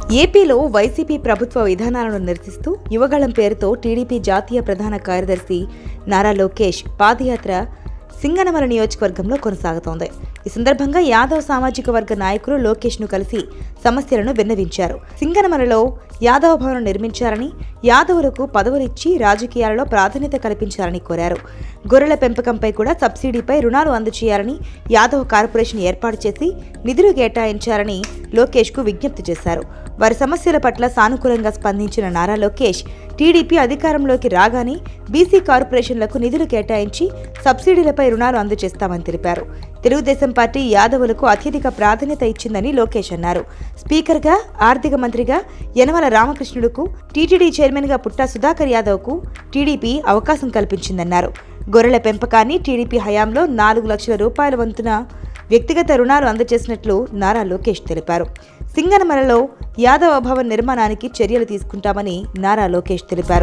ఏపీలో వైసీపీ ప్రభుత్వ విధానాలను నిరసిస్తూ యువగళం పేరుతో టీడీపీ జాతీయ ప్రధాన కార్యదర్శి నారా లోకేష్ పాదయాత్ర సింగనమల నియోజకవర్గంలో కొనసాగుతోంది ఈ సందర్భంగా యాదవ్ సామాజిక వర్గ నాయకులు లోకేష్ ను కలిసి సమస్యలను విన్నవించారు సింగనమలలో యాదవ భవనం నిర్మించారని యాదవులకు పదవులిచ్చి రాజకీయాలలో ప్రాధాన్యత కల్పించాలని కోరారు గొర్రెల పెంపకంపై కూడా సబ్సిడీపై రుణాలు అందజేయాలని యాదవ్ కార్పొరేషన్ ఏర్పాటు చేసి నిధులు కేటాయించాలని లోకేష్ కు విజ్ఞప్తి చేశారు వారి సమస్యల పట్ల సానుకూలంగా స్పందించిన నారా లోకేష్ టీడీపీ అధికారంలోకి రాగానే బీసీ కార్పొరేషన్లకు నిధులు కేటాయించి సబ్సిడీలపై రుణాలు అందజేస్తామని తెలిపారు తెలుగుదేశం పార్టీ యాదవులకు అత్యధిక ప్రాధాన్యత ఇచ్చిందని లోకేష్ అన్నారు స్పీకర్గా ఆర్థిక మంత్రిగా యనమల రామకృష్ణుడుకు టీటీడీ చైర్మన్గా పుట్టా సుధాకర్ యాదవ్కు టీడీపీ అవకాశం కల్పించిందన్నారు గొర్రెల పెంపకాన్ని టీడీపీ హయాంలో నాలుగు లక్షల రూపాయల వంతున వ్యక్తిగత రుణాలు అందజేసినట్లు నారా లోకేష్ తెలిపారు సింగనమలలో యాదవ భవన్ నిర్మాణానికి చర్యలు తీసుకుంటామని నారా లోకేష్ తెలిపారు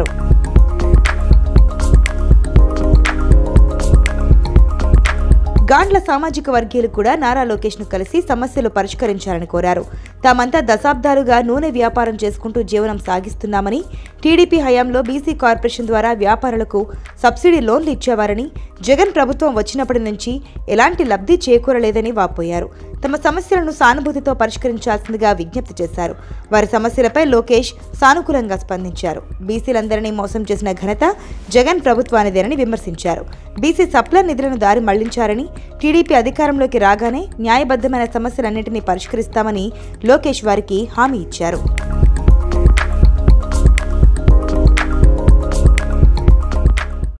గాండ్ల సామాజిక వర్గీయులు కూడా నారా లోకేష్ ను కలిసి సమస్యలు పరిష్కరించాలని కోరారు తామంతా దశాబ్దాలుగా నూనె వ్యాపారం చేసుకుంటూ జీవనం సాగిస్తున్నామని టీడీపీ హయాంలో బీసీ కార్పొరేషన్ ద్వారా వ్యాపారులకు సబ్సిడీ లోన్లు ఇచ్చేవారని జగన్ ప్రభుత్వం వచ్చినప్పటి నుంచి ఎలాంటి లబ్ధి చేకూరలేదని వాపోయారు తమ సమస్యలను సానుభూతితో పరిష్కరించాల్సిందిగా విజ్ఞప్తి చేశారు వారి సమస్యలపై లోకేష్ సానుకూలంగా స్పందించారు బీసీలందరినీ మోసం చేసిన ఘనత జగన్ ప్రభుత్వానిదేనని విమర్శించారు బీసీ సప్లర్ నిధులను దారి మళ్లించారని టీడీపీ అధికారంలోకి రాగానే న్యాయబద్ధమైన సమస్యలన్నింటినీ పరిష్కరిస్తామని లోకేష్ వారికి హామీ ఇచ్చారు